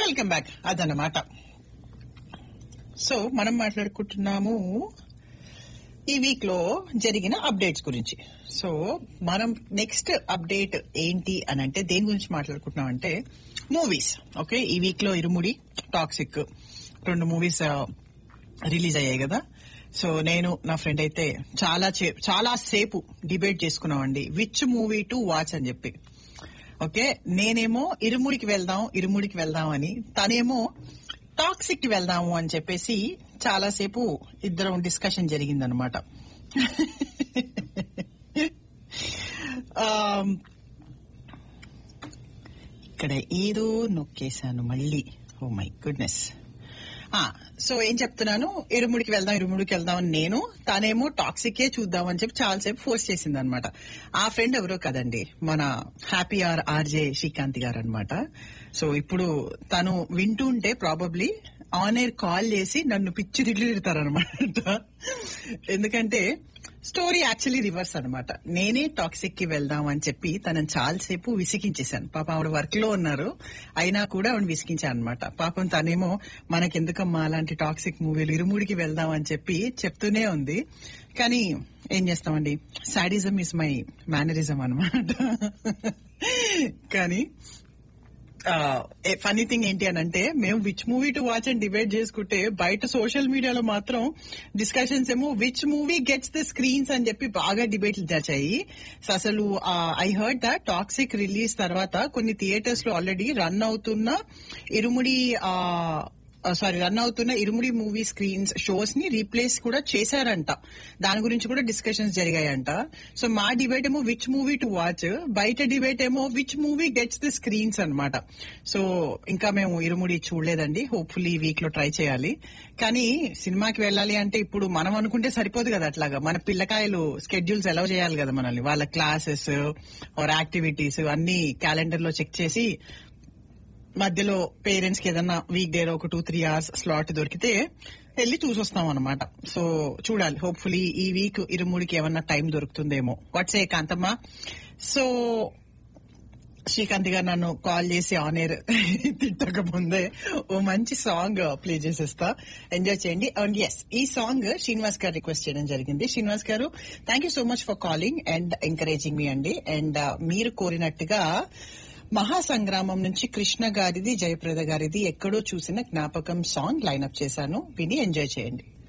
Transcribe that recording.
welcome back అదన్నమాట so మనం మాట్లాడుకుంటున్నాము ఈ వీక్ లో జరిగిన అప్డేట్స్ గురించి సో మనం నెక్స్ట్ అప్డేట్ ఏంటి అని అంటే దేని గురించి మాట్లాడుకుంటున్నాం అంటే మూవీస్ ఓకే ఈ వీక్ లో ఇరుముడి టాక్సిక్ రెండు మూవీస్ రిలీజ్ అయ్యాయి కదా సో నేను నా ఫ్రెండ్ అయితే చాలా చే- చాలా సేపు డిబేట్ చేసుకున్నామండి విచ్ మూవీ టు వాచ్ అని చెప్పి ఓకే నేనేమో ఇరుముడికి వెళ్దాం ఇరుముడికి వెళ్దాం అని తనేమో టాక్సిక్ కి వెళ్దాము అని చెప్పేసి చాలాసేపు ఇద్దరం డిస్కషన్ జరిగిందనమాట ఇక్కడ ఏదో నొక్కేశాను మళ్ళీ ఓ మై గుడ్నెస్ సో ఏం చెప్తున్నాను ఇరుముడికి వెళ్దాం ఇరుముడికి వెళ్దాం అని నేను తానేమో టాక్సికే చూద్దాం అని చెప్పి చాలాసేపు ఫోర్స్ చేసింది అనమాట ఆ ఫ్రెండ్ ఎవరో కదండి మన హ్యాపీ ఆర్ ఆర్జే శ్రీకాంత్ గారు అనమాట సో ఇప్పుడు తను వింటుంటే ప్రాబబ్లీ ఆన్ ఎయిర్ కాల్ చేసి నన్ను పిచ్చి తిట్లు తిడతారనమాట ఎందుకంటే స్టోరీ యాక్చువల్లీ రివర్స్ అన్నమాట నేనే టాక్సిక్ కి వెళ్దాం అని చెప్పి తనని చాలాసేపు విసిగించేశాను పాప ఆవిడ వర్క్ లో ఉన్నారు అయినా కూడా ఆవిడ విసిగించాను అనమాట పాపం తనేమో మనకెందుకమ్మా అలాంటి టాక్సిక్ మూవీలు ఇరుముడికి వెళ్దాం అని చెప్పి చెప్తూనే ఉంది కానీ ఏం చేస్తామండి సాడిజం ఇస్ మై మేనరిజం అనమాట కానీ ఫనీ థింగ్ ఏంటి అని అంటే మేము which movie to watch and debate చేసుకుంటే బయట సోషల్ మీడియాలో మాత్రం డిస్కషన్స్ ఏమో which movie gets the screens అని చెప్పి బాగా డిబేట్లు జరిచాయి సో అసలు I heard the Toxic release తర్వాత కొన్ని థియేటర్స్ లో ఆల్రెడీ రన్ అవుతున్న ఇరుముడి సారీ రన్ అవుతున్న ఇరుముడి మూవీ స్క్రీన్స్ షోస్ ని రీప్లేస్ కూడా చేశారంట దాని గురించి కూడా డిస్కషన్స్ జరిగాయంట సో మా డిబేట్ ఏమో విచ్ మూవీ టు వాచ్ బయట డిబేట్ ఏమో which movie gets the screens అన్నమాట సో ఇంకా మేము ఇరుముడి చూడలేదండి హోప్ఫుల్లీ ఈ వీక్ లో ట్రై చేయాలి కానీ సినిమాకి వెళ్ళాలి అంటే ఇప్పుడు మనం అనుకుంటే సరిపోదు కదా అట్లాగా మన పిల్లకాయలు స్కెడ్యూల్స్ ఎలా చేయాలి కదా మనల్ని వాళ్ళ క్లాసెస్ ఆర్ యాక్టివిటీస్ అన్ని క్యాలెండర్ లో చెక్ చేసి మధ్యలో పేరెంట్స్ కి ఏదన్నా వీక్ డే లో ఒక టూ త్రీ అవర్స్ స్లాట్ దొరికితే వెళ్ళి చూసొస్తాం అనమాట సో చూడాలి హోప్ఫుల్లీ ఈ వీక్ ఇరుముడికి ఏమన్నా టైం దొరుకుతుందేమో what's a Kanthamma so Srikanth garu నన్ను కాల్ చేసి ఆన్ ఎయిర్ తిట్టక ముందే ఓ మంచి సాంగ్ ప్లే చేసేస్తా ఎంజాయ్ చేయండి అండ్ ఎస్ ఈ సాంగ్ శ్రీనివాస్ గారు రిక్వెస్ట్ చేయడం జరిగింది Srinivas garu thank you so much for calling and encouraging మీ అండి అండ్ మీరు కోరినట్టుగా మహాసంగ్రామం నుంచి కృష్ణ గారిది జయప్రద గారిది ఎక్కడో చూసిన జ్ఞాపకం సాంగ్ లైన్అప్ చేశాను విని ఎంజాయ్ చేయండి